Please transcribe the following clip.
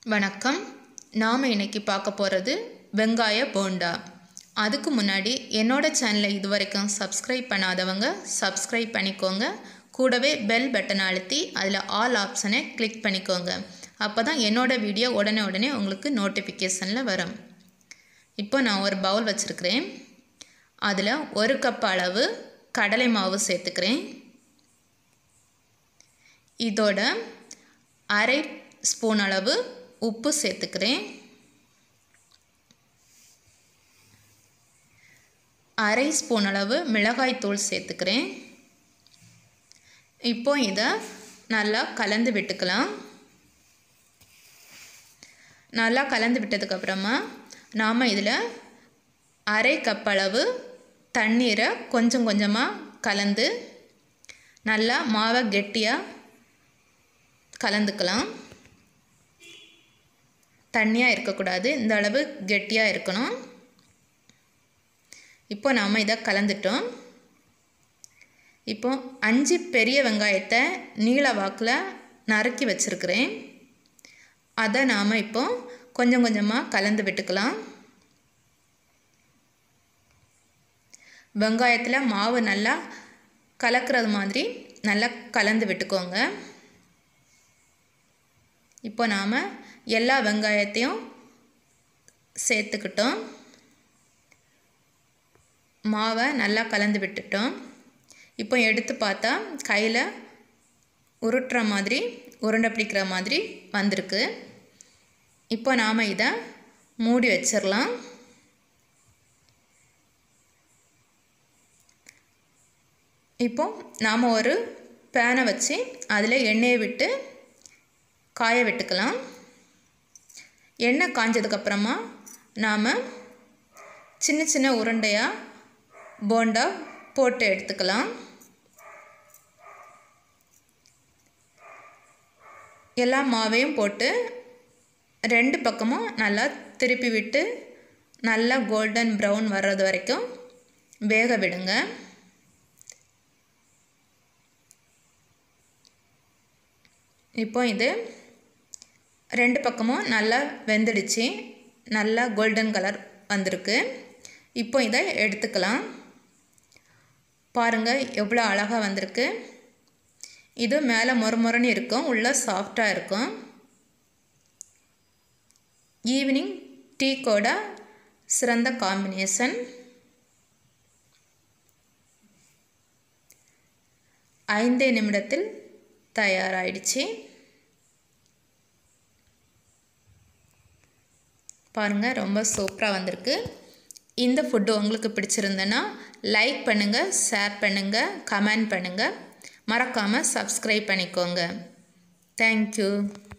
வணக்கம் நாம் இன்னைக்கு பார்க்க போகிறது வெங்காய போண்டா அதுக்கு முன்னாடி என்னோட சேனலை இது வரைக்கும் சப்ஸ்கிரைப் பண்ணாதவங்க சப்ஸ்கிரைப் பண்ணிக்கோங்க கூடவே பெல் பட்டனை அழுத்தி அதில் ஆல் ஆப்ஷனை கிளிக் பண்ணிக்கோங்க அப்போ தான் என்னோட வீடியோ உடனே உடனே உங்களுக்கு நோட்டிஃபிகேஷனில் வரும் இப்போ நான் ஒரு பவுல் வச்சுருக்கிறேன் அதில் ஒரு கப் அளவு கடலை மாவு சேர்த்துக்கிறேன் இதோட அரை ஸ்பூன் அளவு உப்பு சேர்த்துக்கிறேன் அரை ஸ்பூன் அளவு மிளகாய் தூள் சேர்த்துக்கிறேன் இப்போ இதை நல்லா கலந்து விட்டுக்கலாம் நல்லா கலந்து விட்டதுக்கப்புறமா நாம் இதில் அரை கப் அளவு தண்ணீரை கொஞ்சம் கொஞ்சமாக கலந்து நல்லா மாவை கெட்டியாக கலந்துக்கலாம் தண்ணியாக இருக்கக்கூடாது இந்த அளவு கெட்டியாக இருக்கணும் இப்போ நாம் இதை கலந்துட்டோம் இப்போ அஞ்சு பெரிய வெங்காயத்தை நீள வாக்கில் நறுக்கி வச்சுருக்கிறேன் அதை நாம் இப்போ கொஞ்சம் கொஞ்சமாக கலந்து விட்டுக்கலாம் வெங்காயத்தில் மாவு நல்லா கலக்கிறது மாதிரி நல்லா கலந்து விட்டுக்கோங்க இப்போ நாம் எல்லா வெங்காயத்தையும் சேர்த்துக்கிட்டோம் மாவை நல்லா கலந்து விட்டுட்டோம் இப்போ எடுத்து பார்த்தா கையில் உருட்டுற மாதிரி உருண்டை பிடிக்கிற மாதிரி வந்திருக்கு இப்போ நாம் இதை மூடி வச்சிடலாம் இப்போ நாம் ஒரு பேனை வச்சு அதில் எண்ணெயை விட்டு காய விட்டுக்கலாம் எண்ணெய் காஞ்சதுக்கப்புறமா நாம் சின்ன சின்ன உருண்டையாக போண்டா போட்டு எடுத்துக்கலாம் எல்லா மாவையும் போட்டு ரெண்டு பக்கமும் நல்லா திருப்பி விட்டு நல்லா கோல்டன் ப்ரௌன் வர்றது வரைக்கும் வேக விடுங்க இப்போ இது ரெண்டு பக்கமும் நல்லா வெந்துடுச்சு நல்லா கோல்டன் கலர் வந்திருக்கு இப்போ இதை எடுத்துக்கலாம் பாருங்கள் எவ்வளோ அழகாக வந்திருக்கு இது மேலே மொறுமொறுன்னு இருக்கும் உள்ளே சாஃப்டாக இருக்கும் ஈவினிங் டீ கூட சிறந்த காம்பினேஷன் ஐந்தே நிமிடத்தில் தயாராகிடுச்சு பாருங்கள் ரொம்ப சூப்பராக வந்திருக்கு இந்த ஃபுட்டு உங்களுக்கு பிடிச்சிருந்தேன்னா லைக் பண்ணுங்கள் ஷேர் பண்ணுங்கள் கமெண்ட் பண்ணுங்கள் மறக்காமல் சப்ஸ்கிரைப் பண்ணிக்கோங்க தேங்க்யூ